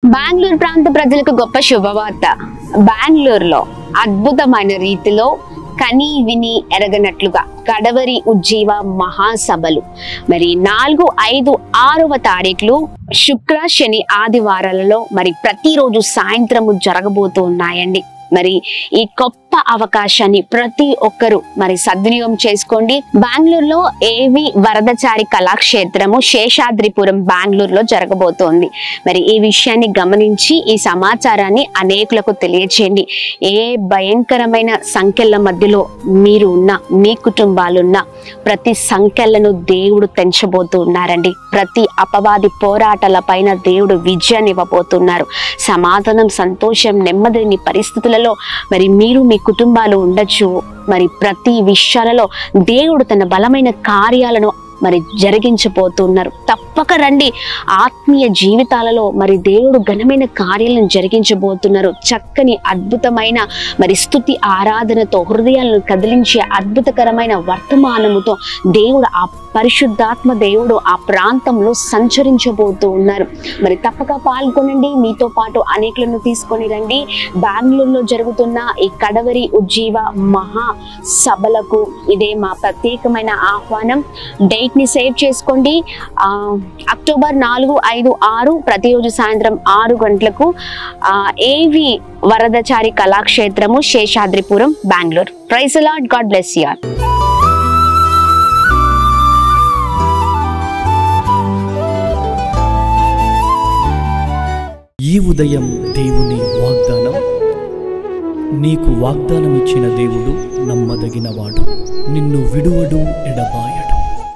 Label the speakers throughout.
Speaker 1: బెంగళూరు ప్రాంత ప్రజలకు గొప్ప శుభవార్త బెంగళూరులో అద్భుతమైన రీతిలో కని విని ఎరగనట్లుగా కడవరి ఉజ్జీవ మహాసభలు మరి నాలుగు ఐదు ఆరవ తారీఖులు శుక్ర శని ఆదివారాలలో మరి ప్రతిరోజు సాయంత్రము జరగబోతూ ఉన్నాయండి మరి ఈ గొప్ప అవకాశాన్ని ప్రతి ఒక్కరూ మరి సద్వినియోగం చేసుకోండి బెంగళూరులో ఏవి వరదచారి కళాక్షేత్రము శేషాద్రిపురం బెంగళూరులో జరగబోతోంది మరి ఈ విషయాన్ని గమనించి ఈ సమాచారాన్ని అనేకులకు తెలియచేయండి ఏ భయంకరమైన సంఖ్యల మధ్యలో మీరు ఉన్న మీ కుటుంబాలున్న ప్రతి సంఖ్యలను దేవుడు తెంచబోతూ ఉన్నారండి ప్రతి అపవాది పోరాటాల పైన దేవుడు విజయాన్ని ఇవ్వబోతున్నారు సమాధానం సంతోషం నెమ్మదిని పరిస్థితులలో మరి మీరు మీ కుటుంబాలు ఉండొచ్చు మరి ప్రతి విషయాలలో దేవుడు తన బలమైన కార్యాలను మరి జరిగించబోతున్నారు తప్పక రండి ఆత్మీయ జీవితాలలో మరి దేవుడు ఘనమైన కార్యాలను జరిగించబోతున్నారు చక్కని అద్భుతమైన మరి స్థుతి ఆరాధనతో హృదయాలను కదిలించే అద్భుతకరమైన వర్తమానముతో దేవుడు ఆ పరిశుద్ధాత్మ దేవుడు ఆ ప్రాంతంలో సంచరించబోతూ ఉన్నారు మరి తప్పక పాల్గొనండి మీతో పాటు అనేకులను తీసుకొని రండి బెంగళూరులో జరుగుతున్న ఈ కడవరి ఉజ్జీవ మహా సభలకు ఇదే మా ప్రత్యేకమైన ఆహ్వానం డేట్ ని సేవ్ చేసుకోండి ఆ, అక్టోబర్ నాలుగు ఐదు ఆరు ప్రతిరోజు సాయంత్రం ఆరు గంటలకు ఆ, ఏవి వరదచారి కళాక్షేత్రము Seshadripuram Bengaluru praise Lord God bless you
Speaker 2: ఈ ఉదయం దేవుని వాగ్దానం నీకు వాగ్దానం ఇచ్చిన దేవుడు నమ్మదగినవాడు నిన్ను విడువడు ఎడబాయడు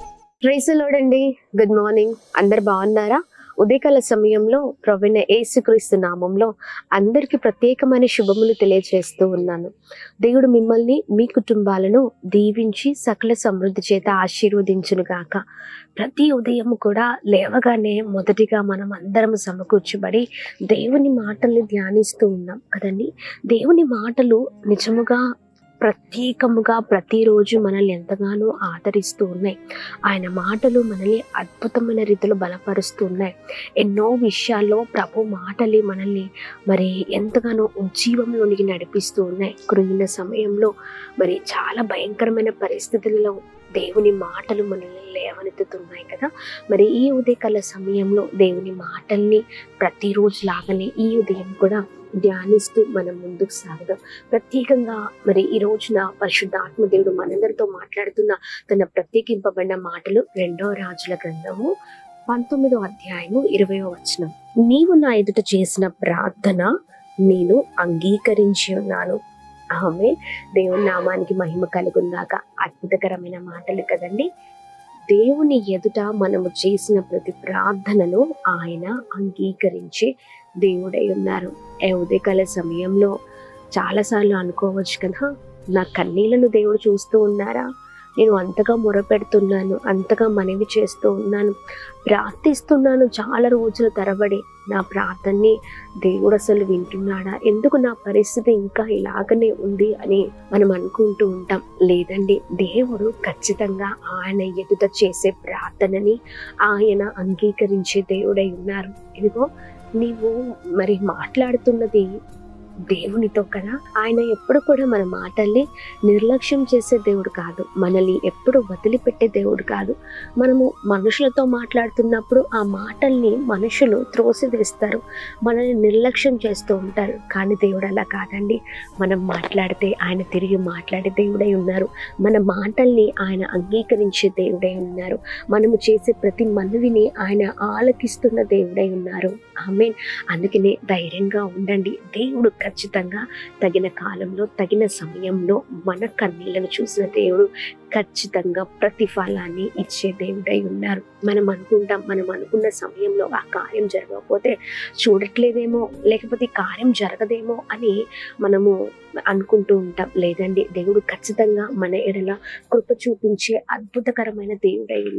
Speaker 1: ప్రైజలోడండి గుడ్ మార్నింగ్ అందరు బాగున్నారా ఉదయకాల సమయంలో ప్రవీణ యేసుక్రీస్తు నామంలో అందరికీ ప్రత్యేకమైన శుభములు తెలియజేస్తూ ఉన్నాను దేవుడు మిమ్మల్ని మీ కుటుంబాలను దీవించి సకల సమృద్ధి చేత ఆశీర్వదించును గాక ప్రతి ఉదయం కూడా లేవగానే మొదటిగా మనం అందరం సమకూర్చబడి దేవుని మాటల్ని ధ్యానిస్తూ ఉన్నాం కదండి దేవుని మాటలు నిజముగా ప్రత్యేకముగా ప్రతిరోజు మనల్ని ఎంతగానో ఆదరిస్తూ ఉన్నాయి ఆయన మాటలు మనల్ని అద్భుతమైన రీతిలో బలపరుస్తూ ఉన్నాయి ఎన్నో విషయాల్లో ప్రభు మాటలే మనల్ని మరి ఎంతగానో ఉజ్జీవంలోనికి నడిపిస్తూ ఉన్నాయి కృంగిన సమయంలో మరి చాలా భయంకరమైన పరిస్థితులలో దేవుని మాటలు మనల్ని లేవనెత్తుతున్నాయి కదా మరి ఈ ఉదయకాల సమయంలో దేవుని మాటల్ని ప్రతిరోజు లాగానే ఈ ఉదయం కూడా ధ్యానిస్తూ మనం ముందుకు సాగుదాం ప్రత్యేకంగా మరి ఈ రోజున పరిశుద్ధాత్మ దేవుడు మనందరితో మాట్లాడుతున్న తన ప్రత్యేకింపబడిన మాటలు రెండో రాజుల గ్రంథము పంతొమ్మిదో అధ్యాయము ఇరవయో వచనం నీవు నా ఎదుట చేసిన ప్రార్థన నేను అంగీకరించి ఉన్నాను ఆమె దేవుని నామానికి మహిమ కలుగుందాక అద్భుతకరమైన మాటలు కదండి దేవుని ఎదుట మనము చేసిన ప్రతి ప్రార్థనను ఆయన అంగీకరించి దేవుడై ఉన్నారు ఏ ఉదయకాల సమయంలో చాలాసార్లు అనుకోవచ్చు కదా నా కన్నీళ్లను దేవుడు చూస్తూ ఉన్నారా నేను అంతగా మొరపెడుతున్నాను అంతగా మనవి చేస్తూ ఉన్నాను ప్రార్థిస్తున్నాను చాలా రోజుల తరబడి నా ప్రార్థనని దేవుడు అసలు వింటున్నాడా ఎందుకు నా పరిస్థితి ఇంకా ఇలాగనే ఉంది అని మనం అనుకుంటూ ఉంటాం లేదండి దేవుడు ఖచ్చితంగా ఆయన ఎదుట చేసే ప్రార్థనని ఆయన అంగీకరించే దేవుడై ఉన్నారు ఇదిగో నీవు మరి మాట్లాడుతున్నది దేవునితో కదా ఆయన ఎప్పుడు కూడా మన మాటల్ని నిర్లక్ష్యం చేసే దేవుడు కాదు మనల్ని ఎప్పుడు వదిలిపెట్టే దేవుడు కాదు మనము మనుషులతో మాట్లాడుతున్నప్పుడు ఆ మాటల్ని మనుషులు త్రోసివేస్తారు మనల్ని నిర్లక్ష్యం చేస్తూ ఉంటారు కానీ దేవుడు అలా కాదండి మనం మాట్లాడితే ఆయన తిరిగి మాట్లాడే దేవుడై ఉన్నారు మన మాటల్ని ఆయన అంగీకరించే దేవుడై ఉన్నారు మనము చేసే ప్రతి మనవిని ఆయన ఆలకిస్తున్న దేవుడై ఉన్నారు ఆమె అందుకనే ధైర్యంగా ఉండండి దేవుడు ఖచ్చితంగా తగిన కాలంలో తగిన సమయంలో మన కన్నీళ్లను చూసిన దేవుడు ఖచ్చితంగా ప్రతిఫలాన్ని ఇచ్చే దేవుడై ఉన్నారు మనం అనుకుంటాం మనం అనుకున్న సమయంలో ఆ కార్యం జరగకపోతే చూడట్లేదేమో లేకపోతే ఈ కార్యం జరగదేమో అని మనము అనుకుంటూ ఉంటాం లేదండి దేవుడు ఖచ్చితంగా మన ఎడల కృప చూపించే అద్భుతకరమైన దేవుడై ఉన్నారు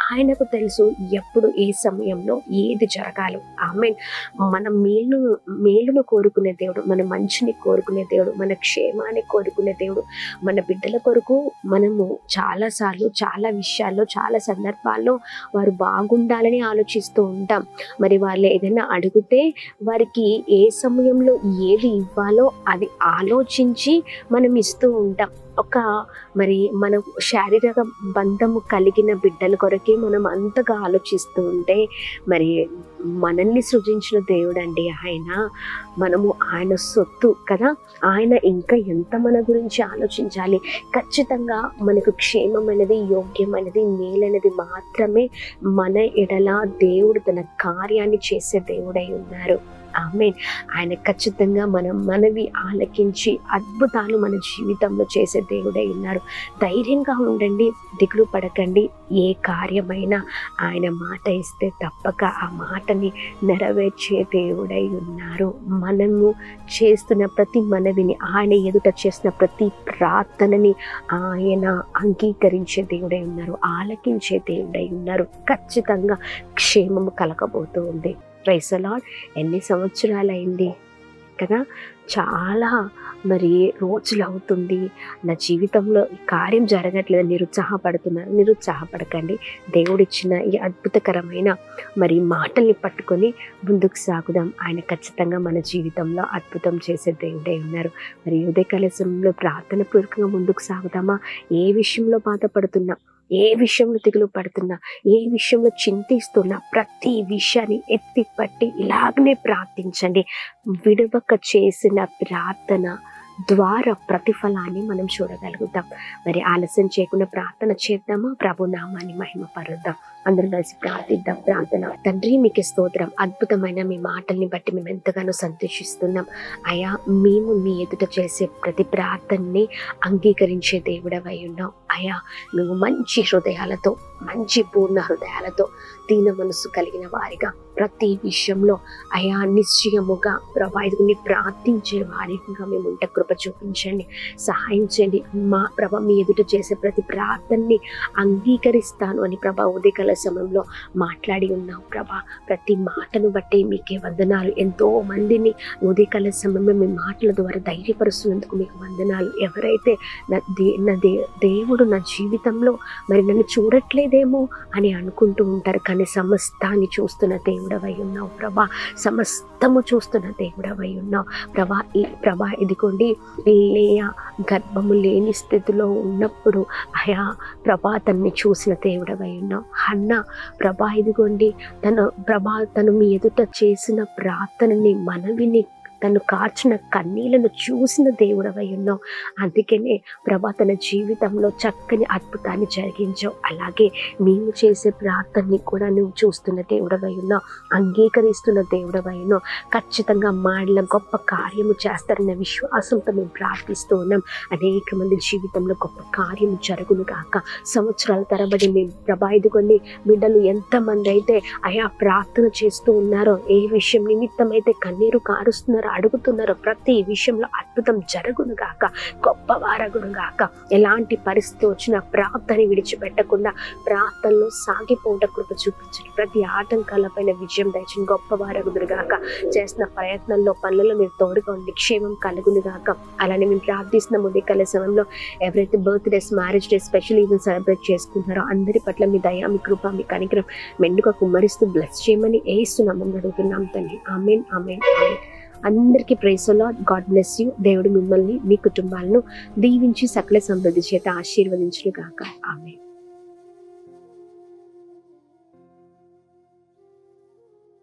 Speaker 1: ఆయనకు తెలుసు ఎప్పుడు ఏ సమయంలో ఏది జరగాలి ఆమె మన మేలు మేలును కోరుకునే దేవుడు మన మంచిని కోరుకునే దేవుడు మన క్షేమాన్ని కోరుకునే దేవుడు మన బిడ్డల కొరకు మనము చాలాసార్లు చాలా విషయాల్లో చాలా సందర్భాల్లో వారు బాగుండాలని ఆలోచిస్తూ ఉంటాం మరి వాళ్ళు ఏదైనా అడిగితే వారికి ఏ సమయంలో ఏది ఇవ్వాలో అది ఆలోచించి మనం ఇస్తూ ఉంటాం ఒక మరి మన శారీరక బంధము కలిగిన బిడ్డల కొరకే మనం అంతగా ఆలోచిస్తూ ఉంటే మరి మనల్ని సృజించిన దేవుడండి ఆయన మనము ఆయన సొత్తు కదా ఆయన ఇంకా ఎంత మన గురించి ఆలోచించాలి ఖచ్చితంగా మనకు క్షేమం అనేది యోగ్యమైనది మేలనేది మాత్రమే మన ఎడల దేవుడు తన కార్యాన్ని చేసే దేవుడై ఉన్నారు ఆమె ఆయన ఖచ్చితంగా మనం మనవి ఆలకించి అద్భుతాలు మన జీవితంలో చేసే దేవుడై ఉన్నారు ధైర్యంగా ఉండండి దిగులు పడకండి ఏ కార్యమైనా ఆయన మాట ఇస్తే తప్పక ఆ మాటని నెరవేర్చే దేవుడై ఉన్నారు మనము చేస్తున్న ప్రతి మనవిని ఆయన ఎదుట చేసిన ప్రతి ప్రార్థనని ఆయన అంగీకరించే దేవుడై ఉన్నారు ఆలకించే దేవుడై ఉన్నారు ఖచ్చితంగా క్షేమము కలగబోతూ ఉంది రైసలాడ్ ఎన్ని సంవత్సరాలైంది కదా చాలా మరి రోజులు అవుతుంది నా జీవితంలో ఈ కార్యం జరగట్లేదు నిరుత్సాహపడుతున్నారు నిరుత్సాహపడకండి దేవుడిచ్చిన ఈ అద్భుతకరమైన మరి మాటల్ని పట్టుకొని ముందుకు సాగుదాం ఆయన ఖచ్చితంగా మన జీవితంలో అద్భుతం చేసే దేవుడే ఉన్నారు మరి ఉదయకాల సమయంలో ప్రార్థన పూర్వకంగా ముందుకు సాగుదామా ఏ విషయంలో బాధపడుతున్నా ఏ విషయంలో దిగులు పడుతున్నా ఏ విషయంలో చింతిస్తున్నా ప్రతి విషయాన్ని ఎత్తి పట్టి ఇలాగనే ప్రార్థించండి విడవక చేసిన ప్రార్థన ద్వారా ప్రతిఫలాన్ని మనం చూడగలుగుతాం మరి ఆలస్యం చేయకుండా ప్రార్థన చేద్దామా ప్రభు నామాన్ని మహిమ పరుద్దాం అందరం కలిసి ప్రార్థిద్దాం ప్రార్థన తండ్రి మీకు స్తోత్రం అద్భుతమైన మీ మాటల్ని బట్టి మేము ఎంతగానో సంతోషిస్తున్నాం అయా మేము మీ ఎదుట చేసే ప్రతి ప్రార్థనని అంగీకరించే దేవుడవై ఉన్నాం అయా నువ్వు మంచి హృదయాలతో మంచి పూర్ణ హృదయాలతో దీన మనసు కలిగిన వారిగా ప్రతి విషయంలో అయా నిశ్చయముగా ప్రభా ఇదిగోని ప్రార్థించే వారిగా మేము ఉంటే కృప చూపించండి సహాయం చేయండి మా ప్రభ మీ ఎదుట చేసే ప్రతి ప్రార్థనని అంగీకరిస్తాను అని ప్రభా ఉదయకాల సమయంలో మాట్లాడి ఉన్నాం ప్రభా ప్రతి మాటను బట్టి మీకే వందనాలు ఎంతో మందిని ఉదయకాల సమయంలో మీ మాటల ద్వారా ధైర్యపరుస్తున్నందుకు మీకు వందనాలు ఎవరైతే నా దే నా దే దేవుడు నా జీవితంలో మరి నన్ను చూడట్లేదేమో అని అనుకుంటూ ఉంటారు కానీ సమస్తాన్ని చూస్తున్న దేవుడవై ఉన్నావు ప్రభా సమస్తము చూస్తున్న దేవుడవై ఉన్నావు ప్రభా ఈ ప్రభా ఇదిగోండి లేయ గర్భము లేని స్థితిలో ఉన్నప్పుడు అయా ప్రభా తన్ని చూసిన దేవుడవై ఉన్నావు అన్న ప్రభా ఇదిగోండి తన ప్రభా తను మీ ఎదుట చేసిన ప్రార్థనని మనవిని తను కార్చిన కన్నీళ్లను చూసిన దేవుడవై ఉన్నావు అందుకనే ప్రభా తన జీవితంలో చక్కని అద్భుతాన్ని జరిగించావు అలాగే మేము చేసే ప్రార్థనని కూడా నువ్వు చూస్తున్న దేవుడవై ఉన్నావు అంగీకరిస్తున్న దేవుడవై ఉన్నావు ఖచ్చితంగా మాడల గొప్ప కార్యము చేస్తారన్న విశ్వాసంతో మేము ప్రార్థిస్తూ ఉన్నాం అనేక మంది జీవితంలో గొప్ప కార్యము జరుగును కాక సంవత్సరాల తరబడి మేము ప్రభా ఇదిగొని బిడ్డలు ఎంతమంది అయితే అయా ప్రార్థన చేస్తూ ఉన్నారో ఏ విషయం నిమిత్తం అయితే కన్నీరు కారుస్తున్నారో అడుగుతున్నారో ప్రతి విషయంలో అద్భుతం జరుగును గాక గొప్ప వారగును గాక ఎలాంటి పరిస్థితి వచ్చినా ప్రార్థన విడిచిపెట్టకుండా ప్రార్థనలో సాగిపోవట కృప చూపించండి ప్రతి ఆటంకాలపైన విజయం దయచండి గొప్ప వారగుదురు గాక చేసిన ప్రయత్నంలో పనులలో మీరు తోడుగా ఉండి క్షేమం కలుగును గాక అలానే మేము ప్రార్థిస్తున్న ఉదయకాల సమయంలో ఎవరైతే birthdays marriage day special event celebrate చేసుకుంటున్నారో అందరి పట్ల మీ దయా మీ కృప మీ కనికరం మెండుగా కుమ్మరిస్తూ బ్లెస్ చేయమని ఏస్తున్నామని అడుగుతున్నాం తండ్రి ఆమెన్ ఆమెన్ ఆమెన్ అందరికీ ప్రేసలో గాడ్ బ్లెస్ యూ దేవుడు మిమ్మల్ని మీ కుటుంబాలను దీవించి సకల సమృద్ధి చేత ఆశీర్వదించును గాక ఆమె